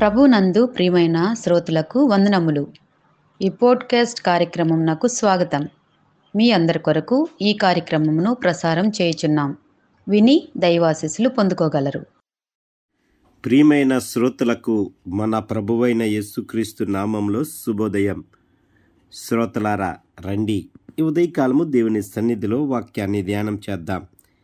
ప్రభునందు ప్రియమైన శ్రోతలకు వందనములు ఈ పోడ్కాస్ట్ కార్యక్రమం నాకు స్వాగతం మీ అందరి కొరకు ఈ కార్యక్రమమును ప్రసారం చేయుచున్నాం విని దైవాశీస్సులు పొందుకోగలరు ప్రియమైన శ్రోతలకు మన ప్రభువైన యేసుక్రీస్తు నామంలో శుభోదయం శ్రోతలారా రండి ఈ ఉదయకాలము దేవుని సన్నిధిలో వాక్యాన్ని ధ్యానం చేద్దాం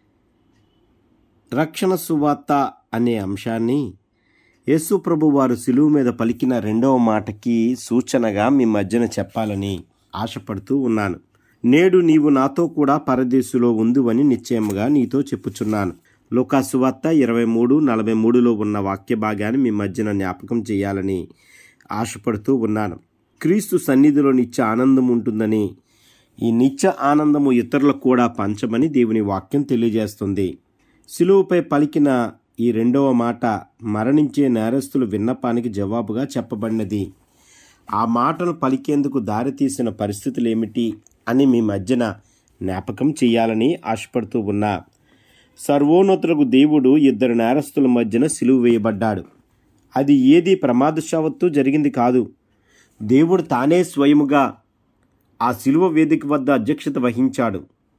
రక్షణ సువార్త అనే అంశాన్ని యేసు ప్రభు వారు సిలువు మీద పలికిన రెండవ మాటకి సూచనగా మీ మధ్యన చెప్పాలని ఆశపడుతూ ఉన్నాను నేడు నీవు నాతో కూడా పరదేశులో ఉందువని నిశ్చయముగా నీతో చెప్పుచున్నాను లోకాసువార్త ఇరవై మూడు నలభై మూడులో ఉన్న వాక్య భాగాన్ని మీ మధ్యన జ్ఞాపకం చేయాలని ఆశపడుతూ ఉన్నాను క్రీస్తు సన్నిధిలో నిత్య ఆనందం ఉంటుందని ఈ నిత్య ఆనందము ఇతరులకు కూడా పంచమని దేవుని వాక్యం తెలియజేస్తుంది సిలువుపై పలికిన ఈ రెండవ మాట మరణించే నేరస్తులు విన్నపానికి జవాబుగా చెప్పబడినది ఆ మాటను పలికేందుకు దారితీసిన పరిస్థితులు ఏమిటి అని మీ మధ్యన జ్ఞాపకం చేయాలని ఆశపడుతూ ఉన్నా సర్వోన్నతులకు దేవుడు ఇద్దరు నేరస్తుల మధ్యన సిలువ వేయబడ్డాడు అది ఏది ప్రమాదశావత్తు జరిగింది కాదు దేవుడు తానే స్వయముగా ఆ సిలువ వేదిక వద్ద అధ్యక్షత వహించాడు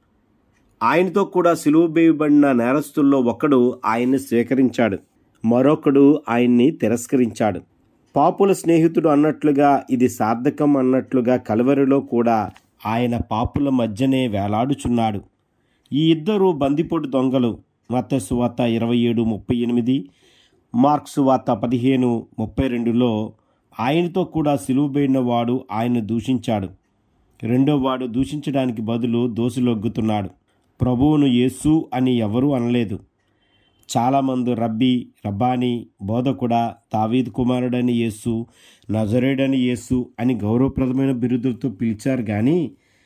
ఆయనతో కూడా సిలువ వేయబడిన నేరస్తుల్లో ఒకడు ఆయన్ని స్వీకరించాడు మరొకడు ఆయన్ని తిరస్కరించాడు పాపుల స్నేహితుడు అన్నట్లుగా ఇది సార్థకం అన్నట్లుగా కలవరిలో కూడా ఆయన పాపుల మధ్యనే వేలాడుచున్నాడు ఈ ఇద్దరు బందిపోటు దొంగలు మత్తసు వార్త ఇరవై ఏడు ముప్పై ఎనిమిది మార్క్స్ వార్త పదిహేను ముప్పై రెండులో ఆయనతో కూడా సిలువబడిన వాడు ఆయన దూషించాడు రెండో వాడు దూషించడానికి బదులు దోసిలొగ్గుతున్నాడు ప్రభువును యేసు అని ఎవరూ అనలేదు చాలామంది రబ్బీ రబ్బాని బోధకుడా తావీద్ కుమారుడని యేసు నజరేడని యేసు అని గౌరవప్రదమైన బిరుదులతో పిలిచారు కానీ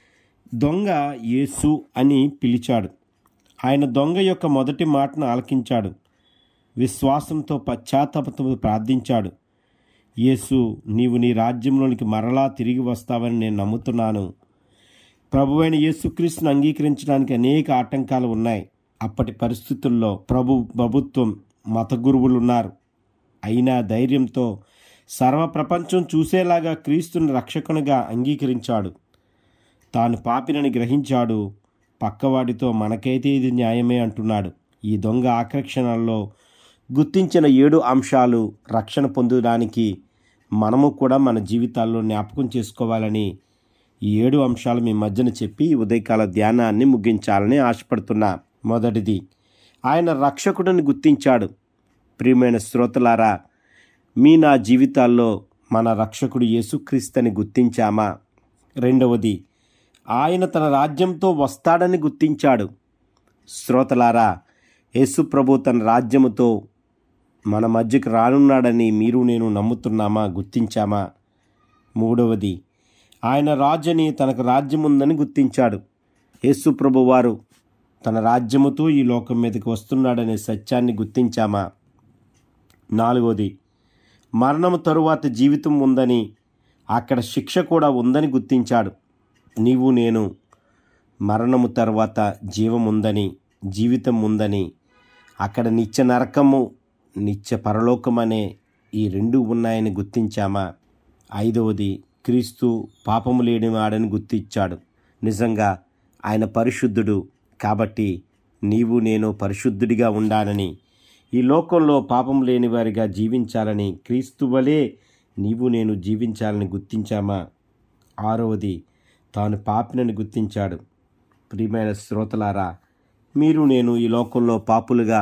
దొంగ యేసు అని పిలిచాడు ఆయన దొంగ యొక్క మొదటి మాటను ఆలకించాడు విశ్వాసంతో పశ్చాత్తాపంతో ప్రార్థించాడు యేసు నీవు నీ రాజ్యంలోనికి మరలా తిరిగి వస్తావని నేను నమ్ముతున్నాను ప్రభువైన యేసుక్రీస్తును అంగీకరించడానికి అనేక ఆటంకాలు ఉన్నాయి అప్పటి పరిస్థితుల్లో ప్రభు ప్రభుత్వం మత గురువులు ఉన్నారు అయినా ధైర్యంతో సర్వ ప్రపంచం చూసేలాగా క్రీస్తుని రక్షకునిగా అంగీకరించాడు తాను పాపినని గ్రహించాడు పక్కవాడితో మనకైతే ఇది న్యాయమే అంటున్నాడు ఈ దొంగ ఆకర్షణల్లో గుర్తించిన ఏడు అంశాలు రక్షణ పొందడానికి మనము కూడా మన జీవితాల్లో జ్ఞాపకం చేసుకోవాలని ఈ ఏడు అంశాలు మీ మధ్యన చెప్పి ఈ ఉదయకాల ధ్యానాన్ని ముగించాలని ఆశపడుతున్నా మొదటిది ఆయన రక్షకుడిని గుర్తించాడు ప్రియమైన శ్రోతలారా మీ నా జీవితాల్లో మన రక్షకుడు యేసుక్రీస్తుని గుర్తించామా రెండవది ఆయన తన రాజ్యంతో వస్తాడని గుర్తించాడు శ్రోతలారా యేసు ప్రభు తన రాజ్యముతో మన మధ్యకు రానున్నాడని మీరు నేను నమ్ముతున్నామా గుర్తించామా మూడవది ఆయన రాజని తనకు రాజ్యం ఉందని గుర్తించాడు యేసు ప్రభు వారు తన రాజ్యముతో ఈ లోకం మీదకి వస్తున్నాడనే సత్యాన్ని గుర్తించామా నాలుగవది మరణము తరువాత జీవితం ఉందని అక్కడ శిక్ష కూడా ఉందని గుర్తించాడు నీవు నేను మరణము తర్వాత జీవం ఉందని జీవితం ఉందని అక్కడ నిత్య నరకము నిత్య పరలోకమనే ఈ రెండు ఉన్నాయని గుర్తించామా ఐదవది క్రీస్తు పాపము లేనివాడని గుర్తించాడు నిజంగా ఆయన పరిశుద్ధుడు కాబట్టి నీవు నేను పరిశుద్ధుడిగా ఉండాలని ఈ లోకంలో పాపం లేని వారిగా జీవించాలని క్రీస్తు వలె నీవు నేను జీవించాలని గుర్తించామా ఆరవది తాను పాపినని గుర్తించాడు ప్రియమైన శ్రోతలారా మీరు నేను ఈ లోకంలో పాపులుగా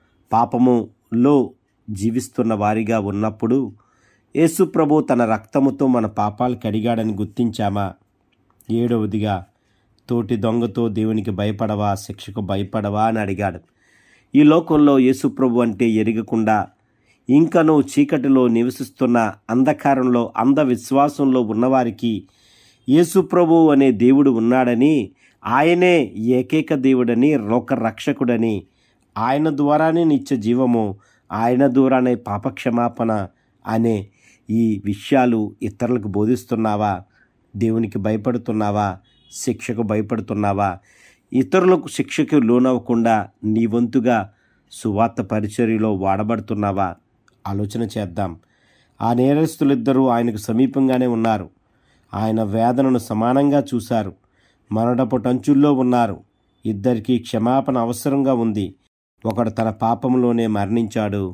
పాపములో జీవిస్తున్న వారిగా ఉన్నప్పుడు యేసు ప్రభు తన రక్తముతో మన పాపాలు కడిగాడని గుర్తించామా ఏడవదిగా తోటి దొంగతో దేవునికి భయపడవా శిక్షకు భయపడవా అని అడిగాడు ఈ లోకంలో యేసుప్రభు అంటే ఎరగకుండా ఇంకనూ చీకటిలో నివసిస్తున్న అంధకారంలో అంధ విశ్వాసంలో ఉన్నవారికి యేసుప్రభు అనే దేవుడు ఉన్నాడని ఆయనే ఏకైక దేవుడని లోక రక్షకుడని ఆయన ద్వారానే నిత్య జీవము ఆయన ద్వారానే పాపక్షమాపణ అనే ఈ విషయాలు ఇతరులకు బోధిస్తున్నావా దేవునికి భయపడుతున్నావా శిక్షకు భయపడుతున్నావా ఇతరులకు శిక్షకు లోనవ్వకుండా నీ వంతుగా సువార్త పరిచర్యలో వాడబడుతున్నావా ఆలోచన చేద్దాం ఆ నేరస్తులిద్దరూ ఆయనకు సమీపంగానే ఉన్నారు ఆయన వేదనను సమానంగా చూశారు మరణపు టంచుల్లో ఉన్నారు ఇద్దరికీ క్షమాపణ అవసరంగా ఉంది ఒకడు తన పాపంలోనే మరణించాడు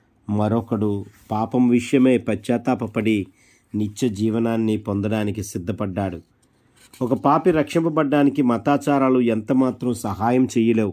మరొకడు పాపం విషయమై పశ్చాత్తాపపడి నిత్య జీవనాన్ని పొందడానికి సిద్ధపడ్డాడు ఒక పాపి రక్షింపబడ్డానికి మతాచారాలు ఎంతమాత్రం సహాయం చేయలేవు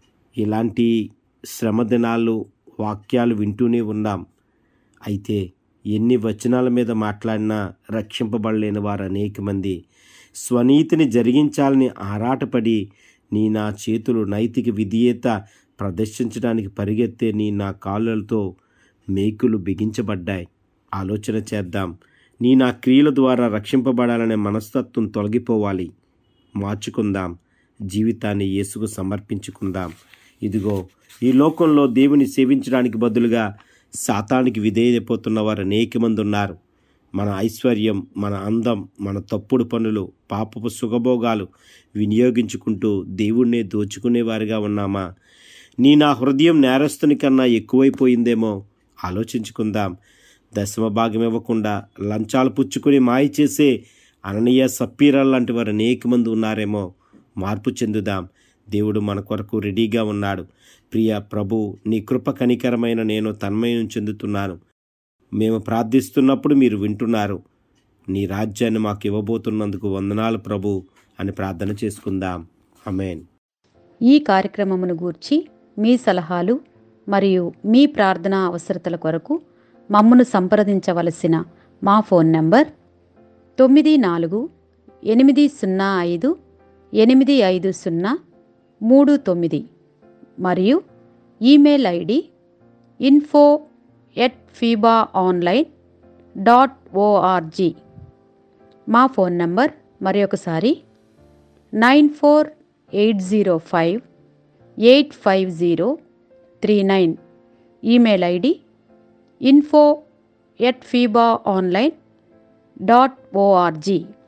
ఇలాంటి శ్రమ దినాలు వాక్యాలు వింటూనే ఉన్నాం అయితే ఎన్ని వచనాల మీద మాట్లాడినా రక్షింపబడలేని వారు అనేక మంది స్వనీతిని జరిగించాలని ఆరాటపడి నీ నా చేతులు నైతిక విధేయత ప్రదర్శించడానికి పరిగెత్తే నీ నా కాళ్ళతో మేకులు బిగించబడ్డాయి ఆలోచన చేద్దాం నీ నా క్రియల ద్వారా రక్షింపబడాలనే మనస్తత్వం తొలగిపోవాలి మార్చుకుందాం జీవితాన్ని యేసుకు సమర్పించుకుందాం ఇదిగో ఈ లోకంలో దేవుని సేవించడానికి బదులుగా శాతానికి విధేయపోతున్న వారు అనేక మంది ఉన్నారు మన ఐశ్వర్యం మన అందం మన తప్పుడు పనులు పాపపు సుఖభోగాలు వినియోగించుకుంటూ దేవుణ్ణే దోచుకునేవారిగా ఉన్నామా నీ నా హృదయం నేరస్తుని కన్నా ఎక్కువైపోయిందేమో ఆలోచించుకుందాం దశమ భాగం ఇవ్వకుండా లంచాలు పుచ్చుకొని మాయ చేసే అననీయ సప్పీరాల్ లాంటి వారు అనేక మంది ఉన్నారేమో మార్పు చెందుదాం దేవుడు మన కొరకు రెడీగా ఉన్నాడు ప్రియ ప్రభు నీ కృప కనికరమైన నేను తన్మయం చెందుతున్నాను మేము ప్రార్థిస్తున్నప్పుడు మీరు వింటున్నారు నీ రాజ్యాన్ని మాకు ఇవ్వబోతున్నందుకు వందనాలు ప్రభు అని ప్రార్థన చేసుకుందాం అమేన్ ఈ కార్యక్రమమును గూర్చి మీ సలహాలు మరియు మీ ప్రార్థనా అవసరతల కొరకు మమ్మను సంప్రదించవలసిన మా ఫోన్ నంబర్ తొమ్మిది నాలుగు ఎనిమిది సున్నా ఐదు ఎనిమిది ఐదు సున్నా మూడు తొమ్మిది మరియు email ID info at FEBA online dot O R G మా ఫోన్ నంబర్ మరి ఒకసారి nine four eight zero five eight five zero three nine email ID info at FEBA online dot ORG